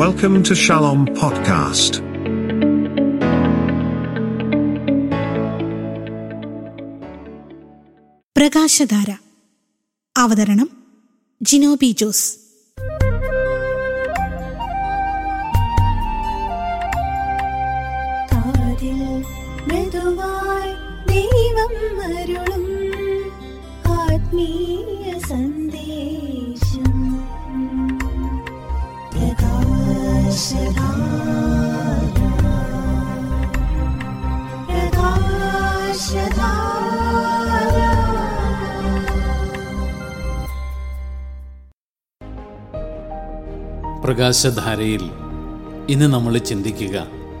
Welcome to Shalom Podcast. പ്രകാശധാര അവതരണം ജിനോബി ജോസ് കാതിൽ മൃദുവായി ദൈവം അരുളും ആത്മീയ സന്ദേശം പ്രകാശധാര പ്രകാശധാര പ്രകാശധാരയിൽ ഇന്ന് നമ്മൾ ചിന്തിക്കുക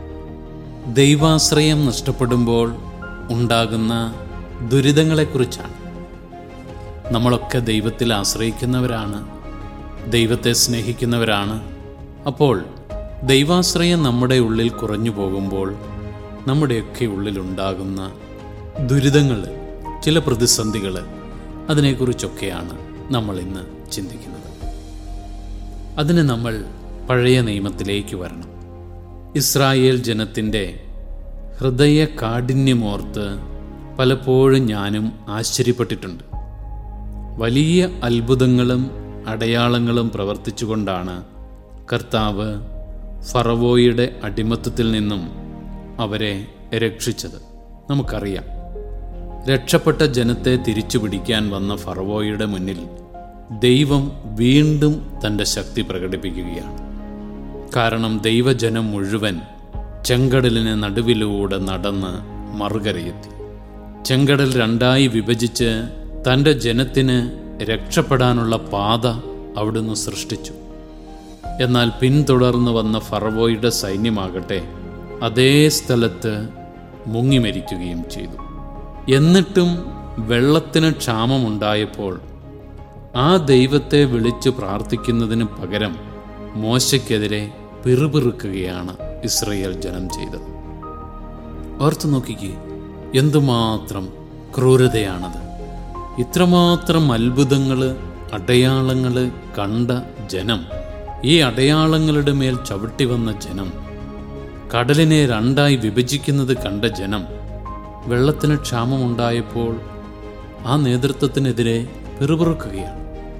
ദൈവാശ്രയം നഷ്ടപ്പെടുമ്പോൾ ഉണ്ടാകുന്ന ദുരിതങ്ങളെക്കുറിച്ചാണ് നമ്മളൊക്കെ ദൈവത്തിൽ ആശ്രയിക്കുന്നവരാണ് ദൈവത്തെ സ്നേഹിക്കുന്നവരാണ് അപ്പോൾ ദൈവാശ്രയം നമ്മുടെ ഉള്ളിൽ കുറഞ്ഞു പോകുമ്പോൾ നമ്മുടെയൊക്കെ ഉള്ളിലുണ്ടാകുന്ന ദുരിതങ്ങൾ ചില പ്രതിസന്ധികൾ അതിനെക്കുറിച്ചൊക്കെയാണ് നമ്മൾ ഇന്ന് ചിന്തിക്കുന്നത് അതിന് നമ്മൾ പഴയ നിയമത്തിലേക്ക് വരണം ഇസ്രായേൽ ജനത്തിൻ്റെ ഹൃദയ കാഠിന്യമോർത്ത് പലപ്പോഴും ഞാനും ആശ്ചര്യപ്പെട്ടിട്ടുണ്ട് വലിയ അത്ഭുതങ്ങളും അടയാളങ്ങളും പ്രവർത്തിച്ചുകൊണ്ടാണ് കർത്താവ് ഫറവോയുടെ അടിമത്തത്തിൽ നിന്നും അവരെ രക്ഷിച്ചത് നമുക്കറിയാം രക്ഷപ്പെട്ട ജനത്തെ തിരിച്ചു പിടിക്കാൻ വന്ന ഫറവോയുടെ മുന്നിൽ ദൈവം വീണ്ടും തൻ്റെ ശക്തി പ്രകടിപ്പിക്കുകയാണ് കാരണം ദൈവജനം മുഴുവൻ ചെങ്കടലിന് നടുവിലൂടെ നടന്ന് മറുകരയെത്തി ചെങ്കടൽ രണ്ടായി വിഭജിച്ച് തൻ്റെ ജനത്തിന് രക്ഷപ്പെടാനുള്ള പാത അവിടുന്ന് സൃഷ്ടിച്ചു എന്നാൽ പിന്തുടർന്ന് വന്ന ഫറവോയുടെ സൈന്യമാകട്ടെ അതേ സ്ഥലത്ത് മുങ്ങിമരിക്കുകയും ചെയ്തു എന്നിട്ടും വെള്ളത്തിന് ക്ഷാമമുണ്ടായപ്പോൾ ആ ദൈവത്തെ വിളിച്ചു പ്രാർത്ഥിക്കുന്നതിന് പകരം മോശയ്ക്കെതിരെ പിറുപിറുക്കുകയാണ് ഇസ്രയേൽ ജനം ചെയ്തത് ഓർത്തു നോക്കിക്കേ എന്തുമാത്രം ക്രൂരതയാണത് ഇത്രമാത്രം അത്ഭുതങ്ങൾ അടയാളങ്ങൾ കണ്ട ജനം ഈ അടയാളങ്ങളുടെ മേൽ ചവിട്ടി വന്ന ജനം കടലിനെ രണ്ടായി വിഭജിക്കുന്നത് കണ്ട ജനം വെള്ളത്തിന് ക്ഷാമമുണ്ടായപ്പോൾ ആ നേതൃത്വത്തിനെതിരെ പിറുപിറുക്കുകയാണ്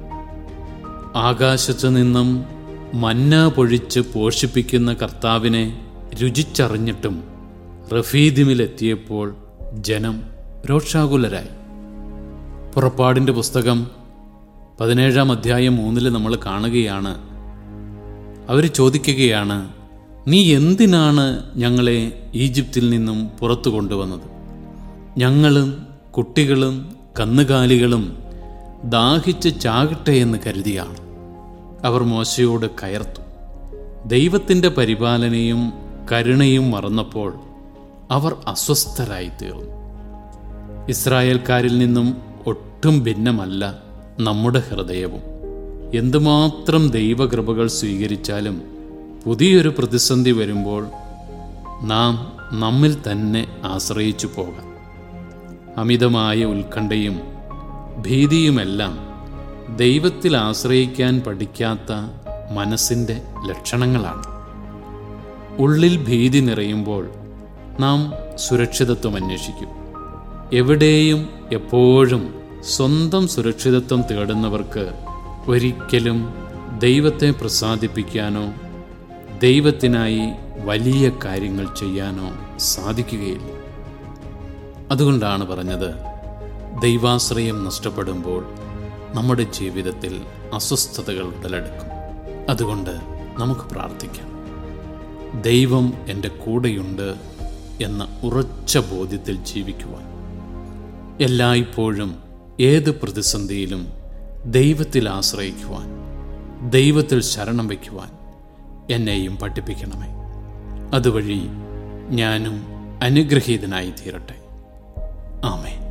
ആകാശത്തു നിന്നും മന്ന പൊഴിച്ച് പോഷിപ്പിക്കുന്ന കർത്താവിനെ രുചിച്ചറിഞ്ഞിട്ടും റഫീദിമിലെത്തിയപ്പോൾ ജനം രോഷാകുലരായി പുറപ്പാടിൻ്റെ പുസ്തകം പതിനേഴാം അധ്യായം മൂന്നിൽ നമ്മൾ കാണുകയാണ് അവർ ചോദിക്കുകയാണ് നീ എന്തിനാണ് ഞങ്ങളെ ഈജിപ്തിൽ നിന്നും പുറത്തു കൊണ്ടുവന്നത് ഞങ്ങളും കുട്ടികളും കന്നുകാലികളും ദാഹിച്ച് ചാകട്ടെ എന്ന് കരുതിയാണ് അവർ മോശയോട് കയർത്തു ദൈവത്തിൻ്റെ പരിപാലനയും കരുണയും മറന്നപ്പോൾ അവർ അസ്വസ്ഥരായി തീർന്നു ഇസ്രായേൽക്കാരിൽ നിന്നും ഒട്ടും ഭിന്നമല്ല നമ്മുടെ ഹൃദയവും എന്തുമാത്രം ദൈവകൃപകൾ സ്വീകരിച്ചാലും പുതിയൊരു പ്രതിസന്ധി വരുമ്പോൾ നാം നമ്മിൽ തന്നെ ആശ്രയിച്ചു പോകാം അമിതമായ ഉത്കണ്ഠയും ഭീതിയുമെല്ലാം ദൈവത്തിൽ ആശ്രയിക്കാൻ പഠിക്കാത്ത മനസ്സിൻ്റെ ലക്ഷണങ്ങളാണ് ഉള്ളിൽ ഭീതി നിറയുമ്പോൾ നാം സുരക്ഷിതത്വം അന്വേഷിക്കും എവിടെയും എപ്പോഴും സ്വന്തം സുരക്ഷിതത്വം തേടുന്നവർക്ക് ഒരിക്കലും ദൈവത്തെ പ്രസാദിപ്പിക്കാനോ ദൈവത്തിനായി വലിയ കാര്യങ്ങൾ ചെയ്യാനോ സാധിക്കുകയില്ല അതുകൊണ്ടാണ് പറഞ്ഞത് ദൈവാശ്രയം നഷ്ടപ്പെടുമ്പോൾ നമ്മുടെ ജീവിതത്തിൽ അസ്വസ്ഥതകൾ ഉടലെടുക്കും അതുകൊണ്ട് നമുക്ക് പ്രാർത്ഥിക്കാം ദൈവം എൻ്റെ കൂടെയുണ്ട് എന്ന ഉറച്ച ബോധ്യത്തിൽ ജീവിക്കുവാൻ എല്ലായ്പ്പോഴും ഏത് പ്രതിസന്ധിയിലും ദൈവത്തിൽ ആശ്രയിക്കുവാൻ ദൈവത്തിൽ ശരണം വയ്ക്കുവാൻ എന്നെയും പഠിപ്പിക്കണമേ അതുവഴി ഞാനും അനുഗ്രഹീതനായി തീരട്ടെ ആമേ